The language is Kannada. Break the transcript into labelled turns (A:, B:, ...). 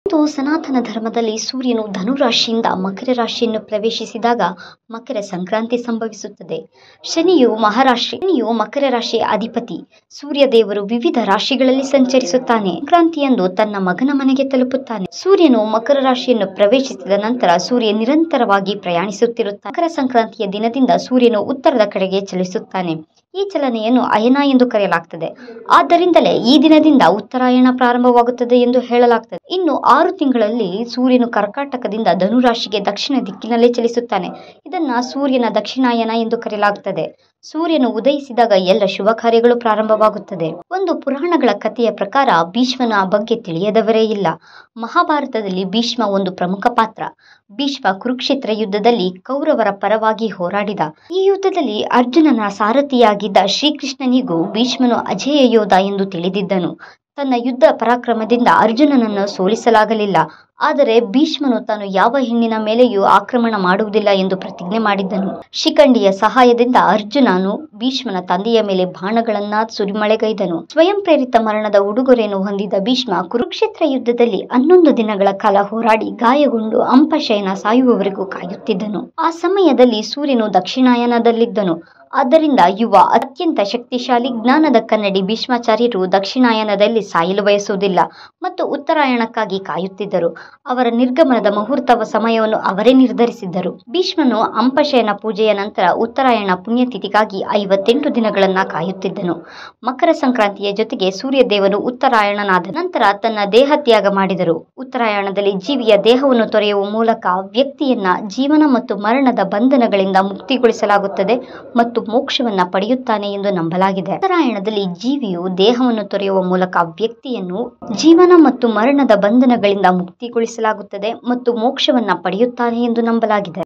A: ಇದು ಸನಾತನ ಧರ್ಮದಲ್ಲಿ ಸೂರ್ಯನು ಧನುರಾಶಿಯಿಂದ ಮಕರ ರಾಶಿಯನ್ನು ಪ್ರವೇಶಿಸಿದಾಗ ಮಕರ ಸಂಕ್ರಾಂತಿ ಸಂಭವಿಸುತ್ತದೆ ಶನಿಯು ಮಹಾರಾಶಿ ಶನಿಯು ಮಕರ ರಾಶಿಯ ಅಧಿಪತಿ ಸೂರ್ಯ ದೇವರು ವಿವಿಧ ರಾಶಿಗಳಲ್ಲಿ ಸಂಚರಿಸುತ್ತಾನೆ ಸಂಕ್ರಾಂತಿಯಂದು ತನ್ನ ಮಗನ ಮನೆಗೆ ತಲುಪುತ್ತಾನೆ ಸೂರ್ಯನು ಮಕರ ರಾಶಿಯನ್ನು ಪ್ರವೇಶಿಸಿದ ನಂತರ ಸೂರ್ಯ ನಿರಂತರವಾಗಿ ಪ್ರಯಾಣಿಸುತ್ತಿರುತ್ತಾನೆ ಮಕರ ಸಂಕ್ರಾಂತಿಯ ದಿನದಿಂದ ಸೂರ್ಯನು ಉತ್ತರದ ಕಡೆಗೆ ಚಲಿಸುತ್ತಾನೆ ಈ ಚಲನೆಯನ್ನು ಅಯನ ಎಂದು ಕರೆಯಲಾಗ್ತದೆ ಆದ್ದರಿಂದಲೇ ಈ ದಿನದಿಂದ ಉತ್ತರಾಯಣ ಪ್ರಾರಂಭವಾಗುತ್ತದೆ ಎಂದು ಹೇಳಲಾಗ್ತದೆ ಇನ್ನು ಆರು ತಿಂಗಳಲ್ಲಿ ಸೂರ್ಯನು ಕರ್ಕಾಟಕದಿಂದ ಧನುರಾಶಿಗೆ ದಕ್ಷಿಣ ದಿಕ್ಕಿನಲ್ಲೇ ಚಲಿಸುತ್ತಾನೆ ಇದನ್ನ ಸೂರ್ಯನ ದಕ್ಷಿಣಾಯನ ಎಂದು ಕರೆಯಲಾಗುತ್ತದೆ ಸೂರ್ಯನು ಉದಯಿಸಿದಾಗ ಎಲ್ಲ ಶುಭ ಕಾರ್ಯಗಳು ಪ್ರಾರಂಭವಾಗುತ್ತದೆ ಒಂದು ಪುರಾಣಗಳ ಕಥೆಯ ಪ್ರಕಾರ ಭೀಷ್ಮನ ಬಗ್ಗೆ ತಿಳಿಯದವರೇ ಇಲ್ಲ ಮಹಾಭಾರತದಲ್ಲಿ ಭೀಷ್ಮ ಒಂದು ಪ್ರಮುಖ ಪಾತ್ರ ಭೀಷ್ಮ ಕುರುಕ್ಷೇತ್ರ ಯುದ್ಧದಲ್ಲಿ ಕೌರವರ ಪರವಾಗಿ ಹೋರಾಡಿದ ಈ ಯುದ್ಧದಲ್ಲಿ ಅರ್ಜುನನ ಸಾರಥಿಯಾಗಿದ್ದ ಶ್ರೀಕೃಷ್ಣನಿಗೂ ಭೀಷ್ಮನು ಅಜೇಯ ಯೋಧ ಎಂದು ತಿಳಿದಿದ್ದನು ತನ್ನ ಯುದ್ಧ ಪರಾಕ್ರಮದಿಂದ ಅರ್ಜುನನನ್ನು ಸೋಲಿಸಲಾಗಲಿಲ್ಲ ಆದರೆ ಭೀಷ್ಮನು ತಾನು ಯಾವ ಹೆಣ್ಣಿನ ಮೇಲೆಯೂ ಆಕ್ರಮಣ ಮಾಡುವುದಿಲ್ಲ ಎಂದು ಪ್ರತಿಜ್ಞೆ ಮಾಡಿದ್ದನು ಶಿಖಂಡಿಯ ಸಹಾಯದಿಂದ ಅರ್ಜುನನು ಭೀಷ್ಮನ ತಂದೆಯ ಮೇಲೆ ಬಾಣಗಳನ್ನ ಸುರಿಮಳೆಗೈದನು ಸ್ವಯಂ ಪ್ರೇರಿತ ಮರಣದ ಉಡುಗೊರೆಯನ್ನು ಹೊಂದಿದ ಭೀಷ್ಮ ಕುರುಕ್ಷೇತ್ರ ಯುದ್ಧದಲ್ಲಿ ಹನ್ನೊಂದು ದಿನಗಳ ಕಾಲ ಹೋರಾಡಿ ಗಾಯಗೊಂಡು ಅಂಪಶಯನ ಸಾಯುವವರೆಗೂ ಕಾಯುತ್ತಿದ್ದನು ಆ ಸಮಯದಲ್ಲಿ ಸೂರ್ಯನು ದಕ್ಷಿಣಾಯನದಲ್ಲಿದ್ದನು ಆದ್ದರಿಂದ ಯುವ ಅತ್ಯಂತ ಶಕ್ತಿಶಾಲಿ ಜ್ಞಾನದ ಕನ್ನಡಿ ಭೀಷ್ಮಾಚಾರ್ಯರು ದಕ್ಷಿಣಾಯನದಲ್ಲಿ ಸಾಯಲು ಬಯಸುವುದಿಲ್ಲ ಮತ್ತು ಉತ್ತರಾಯಣಕ್ಕಾಗಿ ಕಾಯುತ್ತಿದ್ದರು ಅವರ ನಿರ್ಗಮನದ ಮುಹೂರ್ತ ಸಮಯವನ್ನು ಅವರೇ ನಿರ್ಧರಿಸಿದ್ದರು ಭೀಷ್ಮನು ಅಂಪಶಯನ ಪೂಜೆಯ ನಂತರ ಉತ್ತರಾಯಣ ಪುಣ್ಯತಿಥಿಗಾಗಿ ಐವತ್ತೆಂಟು ದಿನಗಳನ್ನ ಕಾಯುತ್ತಿದ್ದನು ಮಕರ ಸಂಕ್ರಾಂತಿಯ ಜೊತೆಗೆ ಸೂರ್ಯದೇವನು ಉತ್ತರಾಯಣನಾದ ನಂತರ ತನ್ನ ದೇಹ ತ್ಯಾಗ ಮಾಡಿದರು ಉತ್ತರಾಯಣದಲ್ಲಿ ಜೀವಿಯ ದೇಹವನ್ನು ತೊರೆಯುವ ಮೂಲಕ ವ್ಯಕ್ತಿಯನ್ನ ಜೀವನ ಮತ್ತು ಮರಣದ ಬಂಧನಗಳಿಂದ ಮುಕ್ತಿಗೊಳಿಸಲಾಗುತ್ತದೆ ಮತ್ತು ಮೋಕ್ಷವನ್ನ ಪಡೆಯುತ್ತಾನೆ ಎಂದು ನಂಬಲಾಗಿದೆ ಉತ್ತರಾಯಣದಲ್ಲಿ ಜೀವಿಯು ದೇಹವನ್ನು ತೊರೆಯುವ ಮೂಲಕ ವ್ಯಕ್ತಿಯನ್ನು ಜೀವನ ಮತ್ತು ಮರಣದ ಬಂಧನಗಳಿಂದ ಮುಕ್ತಿಗೊಳಿಸಲಾಗುತ್ತದೆ ಮತ್ತು ಮೋಕ್ಷವನ್ನ ಪಡೆಯುತ್ತಾನೆ ಎಂದು ನಂಬಲಾಗಿದೆ